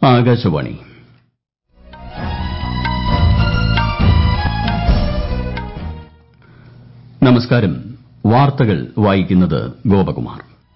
ആകാശവാണി നമസ്കാരം വാർത്തകൾ വായിക്കുന്നത് ഗോപകുമാർ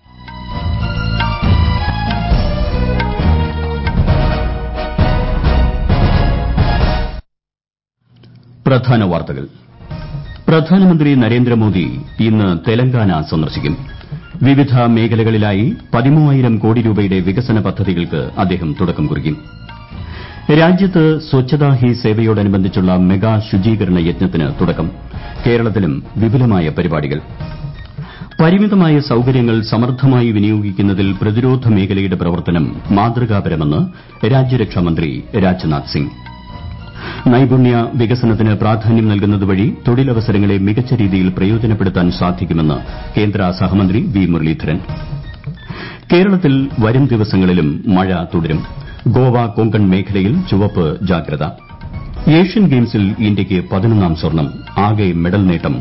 പ്രധാന വാർത്തകൾ പ്രധാനമന്ത്രി നരേന്ദ്രമോദി ഇന്ന് തെലങ്കാന സന്ദർശിക്കും വിവിധ മേഖലകളിലായി പതിമൂവായിരം കോടി രൂപയുടെ വികസന പദ്ധതികൾക്ക് അദ്ദേഹം തുടക്കം കുറിക്കും രാജ്യത്ത് സ്വച്ഛതാ ഹി സേവയോടനുബന്ധിച്ചുള്ള മെഗാ ശുചീകരണ യജ്ഞത്തിന് തുടക്കം കേരളത്തിലും വിപുലമായ പരിപാടികൾ പരിമിതമായ സൌകര്യങ്ങൾ സമർത്ഥമായി വിനിയോഗിക്കുന്നതിൽ പ്രതിരോധ മേഖലയുടെ പ്രവർത്തനം മാതൃകാപരമെന്ന് രാജ്യരക്ഷാമന്ത്രി രാജ്നാഥ് സിംഗ് നൈപുണ്യ വികസനത്തിന് പ്രാധാന്യം നൽകുന്നത് വഴി തൊഴിലവസരങ്ങളെ മികച്ച രീതിയിൽ പ്രയോജനപ്പെടുത്താൻ സാധിക്കുമെന്ന് കേന്ദ്ര സഹമന്ത്രി വി മുരളീധരൻ കേരളത്തിൽ വരും ദിവസങ്ങളിലും മഴ തുടരും ഗോവ കൊങ്കൺ മേഖലയിൽ ചുവപ്പ് ജാഗ്രത ഏഷ്യൻ ഗെയിംസിൽ ഇന്ത്യയ്ക്ക് പതിനൊന്നാം സ്വർണം ആകെ മെഡൽ നേട്ടം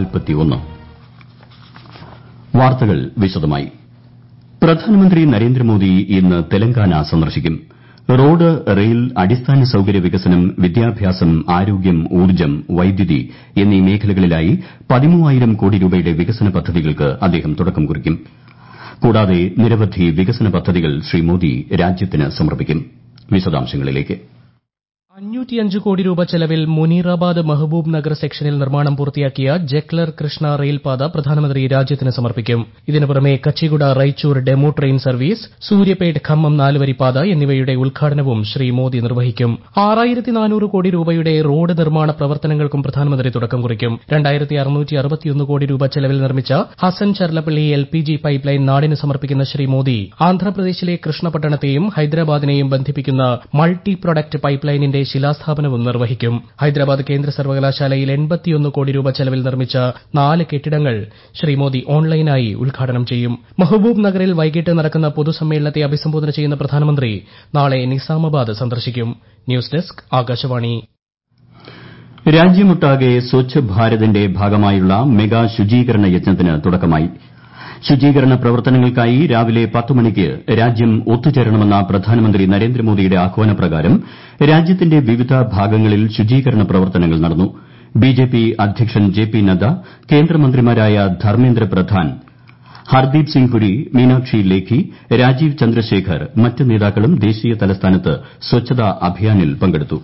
വാർത്തകൾ വിശദമായി പ്രധാനമന്ത്രി നരേന്ദ്രമോദി ഇന്ന് തെലങ്കാന സന്ദർശിക്കും റോഡ് റെയിൽ അടിസ്ഥാന സൌകര്യ വികസനം വിദ്യാഭ്യാസം ആരോഗ്യം ഊർജ്ജം വൈദ്യുതി എന്നീ മേഖലകളിലായി പതിമൂവായിരം കോടി രൂപയുടെ വികസന പദ്ധതികൾക്ക് അദ്ദേഹം തുടക്കം കുറിക്കും കൂടാതെ നിരവധി വികസന പദ്ധതികൾ ശ്രീ മോദി രാജ്യത്തിന് സമർപ്പിക്കും വിശദാംശങ്ങളിലേക്ക് അഞ്ഞൂറ്റിയഞ്ച് കോടി രൂപ ചെലവിൽ മുനീറാബാദ് മഹബൂബ് നഗർ സെക്ഷനിൽ നിർമ്മാണം പൂർത്തിയാക്കിയ ജക്ലർ കൃഷ്ണ റെയിൽപാത പ്രധാനമന്ത്രി രാജ്യത്തിന് സമർപ്പിക്കും ഇതിനു പുറമെ Kacheguda Raichur DEMU train service Suryapet Khammam നാലുവരിപ്പാത എന്നിവയുടെ ഉദ്ഘാടനവും ശ്രീ മോദി നിർവഹിക്കും ആറായിരത്തി നാനൂറ് കോടി രൂപയുടെ റോഡ് നിർമ്മാണ പ്രവർത്തനങ്ങൾക്കും പ്രധാനമന്ത്രി തുടക്കം കുറിക്കും രണ്ടായിരത്തി അറുന്നൂറ്റി അറുപത്തിയൊന്ന് കോടി രൂപ ചെലവിൽ നിർമ്മിച്ച Hasan Cherlapally L P G pipe line നാടിന് സമർപ്പിക്കുന്ന ശ്രീ മോദി ആന്ധ്രാപ്രദേശിലെ കൃഷ്ണപട്ടണത്തെയും ഹൈദരാബാദിനെയും ബന്ധിപ്പിക്കുന്ന മൾട്ടി പ്രൊഡക്ട് പൈപ്പ് ലൈനിന്റെ ശിലാസ്ഥാപനവും നിർവഹിക്കും ഹൈദരാബാദ് കേന്ദ്ര സർവകലാശാലയിൽ എൺപത്തിയൊന്ന് കോടി രൂപ ചെലവിൽ നിർമ്മിച്ച നാല് കെട്ടിടങ്ങൾ ശ്രീ മോദി ഓൺലൈനായി ഉദ്ഘാടനം ചെയ്യും മഹബൂബ് നഗറിൽ വൈകിട്ട് നടക്കുന്ന പൊതുസമ്മേളനത്തെ അഭിസംബോധന ചെയ്യുന്ന പ്രധാനമന്ത്രി നാളെ നിസാമാബാദ് സന്ദർശിക്കും ന്യൂസ് ഡെസ്ക് ആകാശവാണി രാജ്യമൊട്ടാകെ സ്വച്ഛ് ഭാരതിന്റെ ഭാഗമായുള്ള മെഗാ ശുചീകരണ യജ്ഞത്തിന് തുടക്കമായി ശുചീകരണ പ്രവർത്തനങ്ങൾക്കായി രാവിലെ പത്ത് മണിക്ക് രാജ്യം ഒത്തുചേരണമെന്ന പ്രധാനമന്ത്രി നരേന്ദ്രമോദിയുടെ ആഹ്വാനപ്രകാരം രാജ്യത്തിന്റെ വിവിധ ഭാഗങ്ങളിൽ ശുചീകരണ പ്രവർത്തനങ്ങൾ നടന്നു ബിജെപി അധ്യക്ഷൻ ജെ പി നദ്ദ കേന്ദ്രമന്ത്രിമാരായ ധർമ്മേന്ദ്ര പ്രധാൻ ഹർദീപ് സിംഗ് പുരി മീനാക്ഷി ലേഖി രാജീവ് ചന്ദ്രശേഖർ മറ്റ് നേതാക്കളും ദേശീയ തലസ്ഥാനത്ത് സ്വച്ഛതാ അഭിയാനിൽ പങ്കെടുത്തു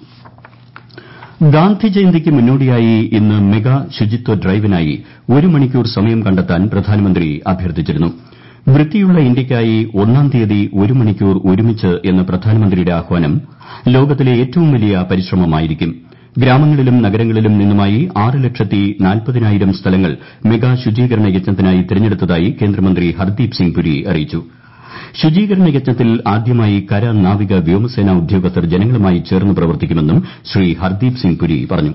ഗാന്ധി ജയന്തിക്ക് മുന്നോടിയായി ഇന്ന് മെഗാ ശുചിത്വ ഡ്രൈവിനായി ഒരു മണിക്കൂർ സമയം കണ്ടെത്താൻ പ്രധാനമന്ത്രി അഭ്യർത്ഥിച്ചിരുന്നു വൃത്തിയുള്ള ഇന്ത്യയ്ക്കായി ഒന്നാം തീയതി ഒരു മണിക്കൂർ ഒരുമിച്ച് എന്ന പ്രധാനമന്ത്രിയുടെ ആഹ്വാനം ലോകത്തിലെ ഏറ്റവും വലിയ പരിശ്രമമായിരിക്കും ഗ്രാമങ്ങളിലും നഗരങ്ങളിലും നിന്നുമായി ആറ് ലക്ഷത്തി നാൽപ്പതിനായിരം സ്ഥലങ്ങൾ മെഗാ ശുചീകരണ യജ്ഞത്തിനായി തിരഞ്ഞെടുത്തതായി കേന്ദ്രമന്ത്രി ഹർദീപ് സിംഗ് പുരി അറിയിച്ചു ശുചീകരണ യജ്ഞത്തിൽ ആദ്യമായി കര നാവിക വ്യോമസേനാ ഉദ്യോഗസ്ഥർ ജനങ്ങളുമായി ചേർന്ന് പ്രവർത്തിക്കുമെന്നും ശ്രീ ഹർദീപ് സിംഗ് പുരി പറഞ്ഞു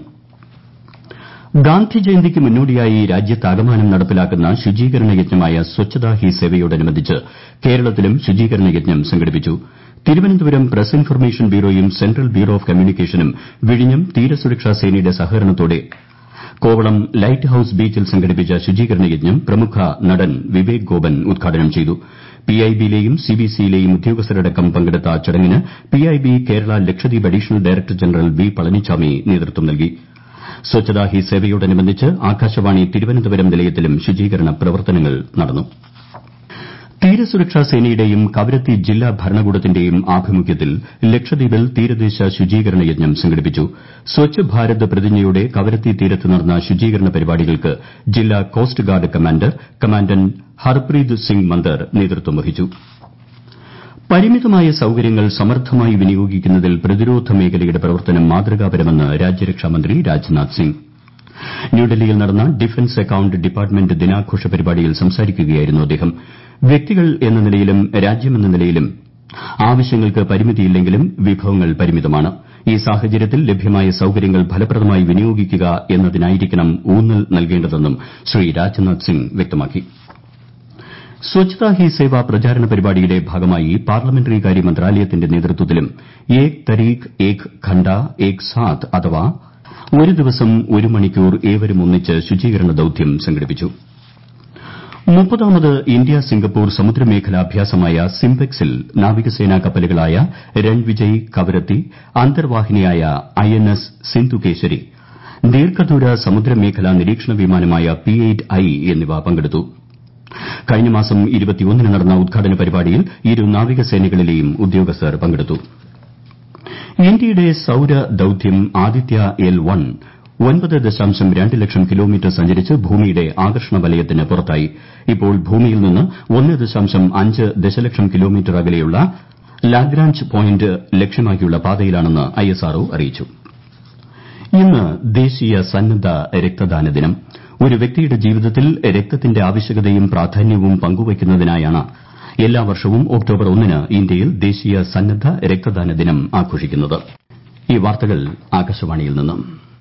ഗാന്ധി ജയന്തിക്ക് മുന്നോടിയായി രാജ്യത്താകമാനം നടപ്പിലാക്കുന്ന ശുചീകരണ യജ്ഞമായ സ്വച്ഛതാ ഹി സേവയോടനുബന്ധിച്ച് കേരളത്തിലും ശുചീകരണ യജ്ഞം സംഘടിപ്പിച്ചു തിരുവനന്തപുരം പ്രസ് ഇൻഫർമേഷൻ ബ്യൂറോയും സെൻട്രൽ ബ്യൂറോ ഓഫ് കമ്മ്യൂണിക്കേഷനും വിഴിഞ്ഞം തീരസുരക്ഷാ സേനയുടെ സഹകരണത്തോടെ കോവളം ലൈറ്റ് ഹൌസ് ബീച്ചിൽ സംഘടിപ്പിച്ച ശുചീകരണ യജ്ഞം പ്രമുഖ നടൻ വിവേക് ഗോപൻ ഉദ്ഘാടനം ചെയ്തു പിഐബിയിലെയും സിബിസിയിലെയും ഉദ്യോഗസ്ഥരടക്കം പങ്കെടുത്ത ചടങ്ങിന് PIB Kerala Lakshadweep additional director general B Palanichami നേതൃത്വം നൽകി സ്വച്ഛതാ ഹി സേവയോടനുബന്ധിച്ച് ആകാശവാണി തിരുവനന്തപുരം നിലയത്തിലും ശുചീകരണ പ്രവർത്തനങ്ങൾ നടന്നു തീരസുരക്ഷാ സേനയുടെയും കവരത്തി ജില്ലാ ഭരണകൂടത്തിന്റെയും ആഭിമുഖ്യത്തിൽ ലക്ഷദ്വീപിൽ തീരദേശ ശുചീകരണ യജ്ഞം സംഘടിപ്പിച്ചു സ്വച്ഛ് ഭാരത് പ്രതിജ്ഞയോടെ കവരത്തി തീരത്ത് നടന്ന ശുചീകരണ പരിപാടികൾക്ക് ജില്ലാ coast guard commander commandant Harpreet Singh Mander നേതൃത്വം വഹിച്ചു പരിമിതമായ സൌകര്യങ്ങൾ സമർത്ഥമായി വിനിയോഗിക്കുന്നതിൽ പ്രതിരോധ മേഖലയുടെ പ്രവർത്തനം മാതൃകാപരമെന്ന് രാജ്യരക്ഷാമന്ത്രി രാജ്നാഥ് സിംഗ് ന്യൂഡൽഹിയിൽ നടന്ന ഡിഫൻസ് അക്കൌണ്ട് ഡിപ്പാർട്ട്മെന്റ് ദിനാഘോഷ പരിപാടിയിൽ സംസാരിക്കുകയായിരുന്നു അദ്ദേഹം വ്യക്തികൾ എന്ന നിലയിലും രാജ്യമെന്ന നിലയിലും ആവശ്യങ്ങൾക്ക് പരിമിതിയില്ലെങ്കിലും വിഭവങ്ങൾ പരിമിതമാണ് ഈ സാഹചര്യത്തിൽ ലഭ്യമായ സൌകര്യങ്ങൾ ഫലപ്രദമായി വിനിയോഗിക്കുക എന്നതിനായിരിക്കണം ഊന്നൽ നൽകേണ്ടതെന്നും ശ്രീ രാജ്നാഥ് സിംഗ് വ്യക്തമാക്കി സ്വച്ഛതാ ഹി സേവ പ്രചാരണ പരിപാടിയുടെ ഭാഗമായി പാർലമെന്ററി കാര്യ മന്ത്രാലയത്തിന്റെ നേതൃത്വത്തിലും ഏക് തരീഖ് ഏക് ഘണ്ട ഏക് സാത്ത് അഥവാ ഒരു ദിവസം ഒരു മണിക്കൂർ ഏവരും ഒന്നിച്ച് ശുചീകരണ ദൌത്യം സംഘടിപ്പിച്ചു മുപ്പതാമത് ഇന്ത്യ സിംഗപ്പൂർ സമുദ്രമേഖലാ അഭ്യാസമായ സിംപെക്സിൽ നാവികസേനാ കപ്പലുകളായ രൺവിജയ് കവരത്തി അന്തർവാഹിനിയായ ഐ എൻ എസ് സിന്ധുകേശരി ദീർഘദൂര സമുദ്രമേഖലാ നിരീക്ഷണ വിമാനമായ പി എയ്റ്റ് ഐ എന്നിവ പങ്കെടുത്തു കഴിഞ്ഞ മാസം ന് നടന്ന ഉദ്ഘാടന പരിപാടിയിൽ ഇരു നാവികസേനകളിലെയും ഉദ്യോഗസ്ഥർ പങ്കെടുത്തു ഇന്ത്യയുടെ സൌര ദൌത്യം ആദിത്യ എൽ വൺ ഒൻപത് ദശാംശം രണ്ട് ലക്ഷം കിലോമീറ്റർ സഞ്ചരിച്ച് ഭൂമിയുടെ ആകർഷണ വലയത്തിന് പുറത്തായി ഇപ്പോൾ ഭൂമിയിൽ നിന്ന് ഒന്ന് ദശാംശം അഞ്ച് ദശലക്ഷം കിലോമീറ്റർ അകലെയുള്ള ലാഗ്രാഞ്ച് പോയിന്റ് ലക്ഷ്യമാക്കിയുള്ള പാതയിലാണെന്ന് ഐഎസ്ആർഒ അറിയിച്ചു ഇന്ന് ദേശീയ സന്നദ്ധ രക്തദാന ദിനം ഒരു വ്യക്തിയുടെ ജീവിതത്തിൽ രക്തത്തിന്റെ ആവശ്യകതയും പ്രാധാന്യവും പങ്കുവയ്ക്കുന്നതിനായാണ് എല്ലാ വർഷവും ഒക്ടോബർ ഒന്നിന് ഇന്ത്യയിൽ ദേശീയ സന്നദ്ധ രക്തദാന ദിനം ആഘോഷിക്കുന്നത് ഈ വാർത്തകൾ ആകാശവാണിയിൽ നിന്നും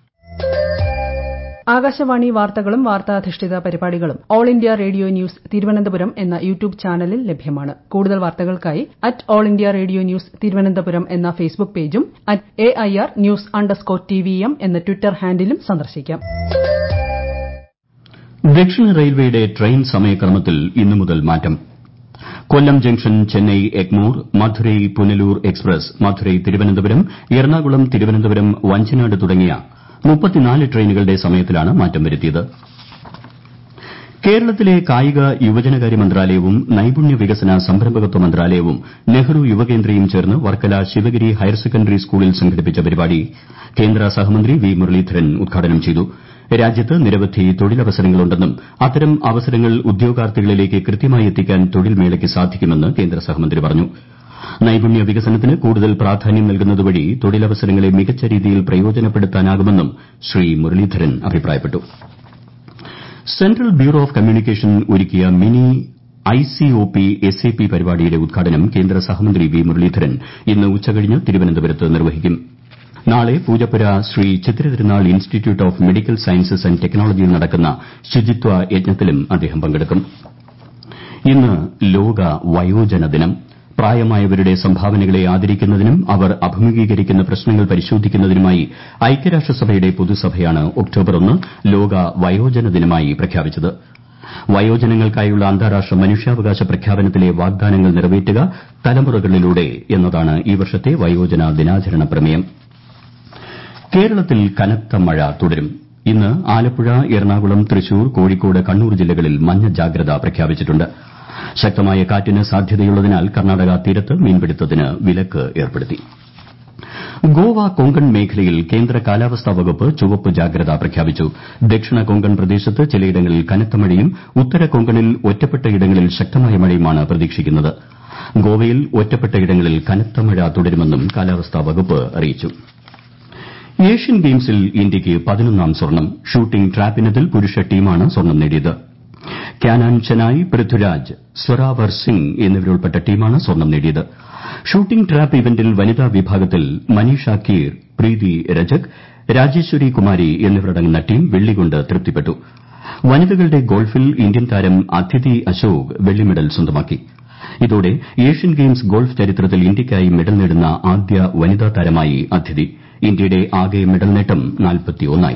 ആകാശവാണി വാർത്തകളും വാർത്താധിഷ്ഠിത പരിപാടികളും All India Radio News Thiruvananthapuram എന്ന യൂട്യൂബ് ചാനലിൽ ലഭ്യമാണ് കൂടുതൽ വാർത്തകൾക്കായി at All India Radio News Thiruvananthapuram എന്ന ഫേസ്ബുക്ക് പേജും at A I R news underscore T V M എന്ന ട്വിറ്റർ ഹാൻഡിലും സന്ദർശിക്കാം ദക്ഷിണ റെയിൽവേയുടെ ട്രെയിൻ സമയക്രമത്തിൽ ഇന്നു മുതൽ മാറ്റം കൊല്ലം ജംഗ്ഷൻ ചെന്നൈ എഗ്മോർ മധുരൈ പുനലൂർ എക്സ്പ്രസ് മധുരൈ തിരുവനന്തപുരം എറണാകുളം തിരുവനന്തപുരം വഞ്ചിനാട് തുടങ്ങിയ ട്രെയിനുകളുടെ സമയത്തിലാണ് മാറ്റം വരുത്തിയത് കേരളത്തിലെ കായിക യുവജനകാര്യ മന്ത്രാലയവും നൈപുണ്യ വികസന സംരംഭകത്വ മന്ത്രാലയവും നെഹ്റു യുവകേന്ദ്രയും ചേർന്ന് വർക്കല ശിവഗിരി ഹയർ സെക്കൻഡറി സ്കൂളിൽ സംഘടിപ്പിച്ച പരിപാടി കേന്ദ്ര സഹമന്ത്രി വി മുരളീധരൻ ഉദ്ഘാടനം ചെയ്തു രാജ്യത്ത് നിരവധി തൊഴിലവസരങ്ങളുണ്ടെന്നും അത്തരം അവസരങ്ങൾ ഉദ്യോഗാർത്ഥികളിലേക്ക് കൃത്യമായി എത്തിക്കാൻ തൊഴിൽ മേളയ്ക്ക് സാധിക്കുമെന്ന് കേന്ദ്ര സഹമന്ത്രി പറഞ്ഞു നൈപുണ്യ വികസനത്തിന് കൂടുതൽ പ്രാധാന്യം നൽകുന്നതുവഴി തൊഴിലവസരങ്ങളെ മികച്ച രീതിയിൽ പ്രയോജനപ്പെടുത്താനാകുമെന്നും ശ്രീ മുരളീധരൻ അഭിപ്രായപ്പെട്ടു സെൻട്രൽ ബ്യൂറോ ഓഫ് കമ്മ്യൂണിക്കേഷൻ ഒരുക്കിയ മിനി ഐസിഒപി എസ്എപി പരിപാടിയുടെ ഉദ്ഘാടനം കേന്ദ്ര സഹമന്ത്രി വി മുരളീധരൻ ഇന്ന് ഉച്ചകഴിഞ്ഞ് തിരുവനന്തപുരത്ത് നിർവഹിക്കും നാളെ Poojappura Sree Chithirathirunal institute of medical sciences and ടെക്നോളജിയിൽ നടക്കുന്ന ശുചിത്വ യജ്ഞത്തിലും അദ്ദേഹം പങ്കെടുക്കും ഇന്ന് ലോക വയോജന ദിനം പ്രായമായവരുടെ സംഭാവനകളെ ആദരിക്കുന്നതിനും അവർ അഭിമുഖീകരിക്കുന്ന പ്രശ്നങ്ങൾ പരിശോധിക്കുന്നതിനുമായി ഐക്യരാഷ്ട്രസഭയുടെ പൊതുസഭയാണ് ഒക്ടോബർ ഒന്ന് ലോക വയോജന ദിനമായി പ്രഖ്യാപിച്ചത് വയോജനങ്ങൾക്കായുള്ള അന്താരാഷ്ട്ര മനുഷ്യാവകാശ പ്രഖ്യാപനത്തിലെ വാഗ്ദാനങ്ങൾ നിറവേറ്റുക തലമുറകളിലൂടെ എന്നതാണ് ഈ വർഷത്തെ വയോജന ദിനാചരണ പ്രമേയം കേരളത്തിൽ കനത്ത മഴ തുടരും ഇന്ന് ആലപ്പുഴ എറണാകുളം തൃശൂർ കോഴിക്കോട് കണ്ണൂർ ജില്ലകളിൽ മഞ്ഞ ജാഗ്രത പ്രഖ്യാപിച്ചിട്ടുണ്ട് ശക്തമായ കാറ്റിന് സാധ്യതയുള്ളതിനാൽ കർണാടക തീരത്ത് മീൻപിടുത്തത്തിന് വിലക്ക് ഏർപ്പെടുത്തി ഗോവ കൊങ്കൺ മേഖലയിൽ കേന്ദ്ര കാലാവസ്ഥാ വകുപ്പ് ചുവപ്പ് ജാഗ്രത പ്രഖ്യാപിച്ചു ദക്ഷിണ കൊങ്കൺ പ്രദേശത്ത് ചിലയിടങ്ങളിൽ കനത്ത മഴയും ഉത്തര കൊങ്കണിൽ ഒറ്റപ്പെട്ടയിടങ്ങളിൽ ശക്തമായ മഴയുമാണ് പ്രതീക്ഷിക്കുന്നത് ഗോവയിൽ ഒറ്റപ്പെട്ടയിടങ്ങളിൽ കനത്ത മഴ തുടരുമെന്നും കാലാവസ്ഥാ വകുപ്പ് അറിയിച്ചു ഏഷ്യൻ ഗെയിംസിൽ ഇന്ത്യയ്ക്ക് പതിനൊന്നാം സ്വർണം ഷൂട്ടിംഗ് ട്രാപ്പ് ഇനത്തിൽ പുരുഷ ടീമാണ് സ്വർണം നേടിയത് ക്യാനാൻ ചെനായ് പൃഥ്വിരാജ് സ്വരാവർ സിംഗ് എന്നിവരുൾപ്പെട്ട ടീമാണ് സ്വർണം നേടിയത് ഷൂട്ടിംഗ് ട്രാപ്പ് ഇവന്റിൽ വനിതാ വിഭാഗത്തിൽ മനീഷ കീർ പ്രീതി രജക് രാജേശ്വരി കുമാരി എന്നിവരടങ്ങുന്ന ടീം വെള്ളികൊണ്ട് തൃപ്തിപ്പെട്ടു വനിതകളുടെ ഗോൾഫിൽ ഇന്ത്യൻ താരം അദിതി അശോക് വെള്ളി മെഡൽ സ്വന്തമാക്കി ഇതോടെ ഏഷ്യൻ ഗെയിംസ് ഗോൾഫ് ചരിത്രത്തിൽ ഇന്ത്യയ്ക്കായി മെഡൽ നേടുന്ന ആദ്യ വനിതാ താരമായി അദിതി ഇന്ത്യയുടെ ആകെ മെഡൽ നേട്ടം നാൽപ്പത്തിയൊന്നായി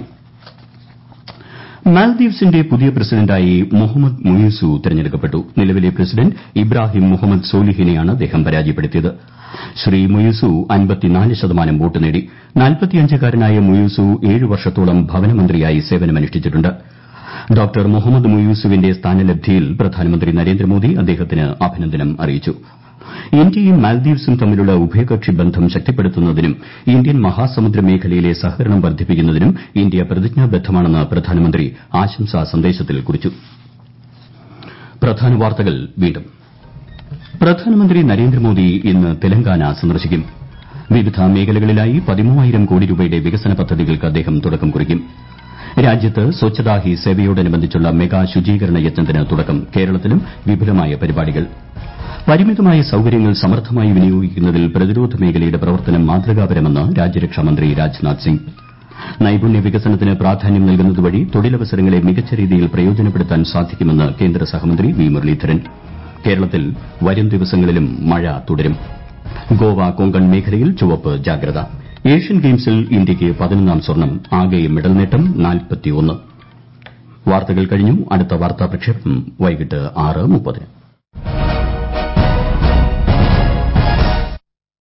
മാൽദീവ്സിന്റെ പുതിയ പ്രസിഡന്റായി മുഹമ്മദ് മുയൂസു തെരഞ്ഞെടുക്കപ്പെട്ടു നിലവിലെ പ്രസിഡന്റ് ഇബ്രാഹിം മുഹമ്മദ് സോലിഹിനെയാണ് അദ്ദേഹം പരാജയപ്പെടുത്തിയത് ശ്രീ മുയൂസു ശതമാനം വോട്ട് നേടി നാൽപ്പത്തിയഞ്ചുകാരനായ മുയൂസു ഏഴ് വർഷത്തോളം ഭവനമന്ത്രിയായി സേവനമനുഷ്ഠിച്ചിട്ടുണ്ട് ഡോക്ടർ മുഹമ്മദ് മുയൂസുവിന്റെ സ്ഥാനലബ്ധിയിൽ പ്രധാനമന്ത്രി നരേന്ദ്രമോദി അദ്ദേഹത്തിന് അഭിനന്ദനം അറിയിച്ചു ഇന്ത്യയും മാൽദീവ്സും തമ്മിലുള്ള ഉഭയകക്ഷി ബന്ധം ശക്തിപ്പെടുത്തുന്നതിനും ഇന്ത്യൻ മഹാസമുദ്ര മേഖലയിലെ സഹകരണം വർദ്ധിപ്പിക്കുന്നതിനും ഇന്ത്യ പ്രതിജ്ഞാബദ്ധമാണെന്ന് പ്രധാനമന്ത്രി ആശംസാ സന്ദേശത്തിൽ കുറിച്ചു പ്രധാനമന്ത്രി നരേന്ദ്രമോദി ഇന്ന് തെലങ്കാന സന്ദർശിക്കും വിവിധ മേഖലകളിലായി പതിമൂവായിരം കോടി രൂപയുടെ വികസന പദ്ധതികൾക്ക് അദ്ദേഹം തുടക്കം കുറിക്കും രാജ്യത്ത് സ്വച്ഛതാ ഹി സേവയോടനുബന്ധിച്ചുള്ള മെഗാ ശുചീകരണ യജ്ഞത്തിന് തുടക്കം കേരളത്തിലും വിപുലമായ പരിപാടികൾ പരിമിതമായ സൌകര്യങ്ങൾ സമർത്ഥമായി വിനിയോഗിക്കുന്നതിൽ പ്രതിരോധ മേഖലയുടെ പ്രവർത്തനം മാതൃകാപരമെന്ന് രാജ്യരക്ഷാമന്ത്രി രാജ്നാഥ് സിംഗ് നൈപുണ്യ വികസനത്തിന് പ്രാധാന്യം നൽകുന്നത് വഴി തൊഴിലവസരങ്ങളെ മികച്ച രീതിയിൽ പ്രയോജനപ്പെടുത്താൻ സാധിക്കുമെന്ന് കേന്ദ്ര സഹമന്ത്രി വി മുരളീധരൻ കേരളത്തിൽ വരും ദിവസങ്ങളിലും മഴ തുടരും ഗോവ കൊങ്കൺ മേഖലയിൽ ചുവപ്പ് ജാഗ്രത ഏഷ്യൻ ഗെയിംസിൽ ഇന്ത്യയ്ക്ക് പതിനൊന്നാം സ്വർണം ആകെ മെഡൽ നേട്ടം നാൽപ്പത്തിയൊന്ന് വാർത്തകൾ കഴിഞ്ഞു അടുത്ത വാർത്താ പ്രക്ഷേപണം വൈകിട്ട് ആറ് മുപ്പതിന്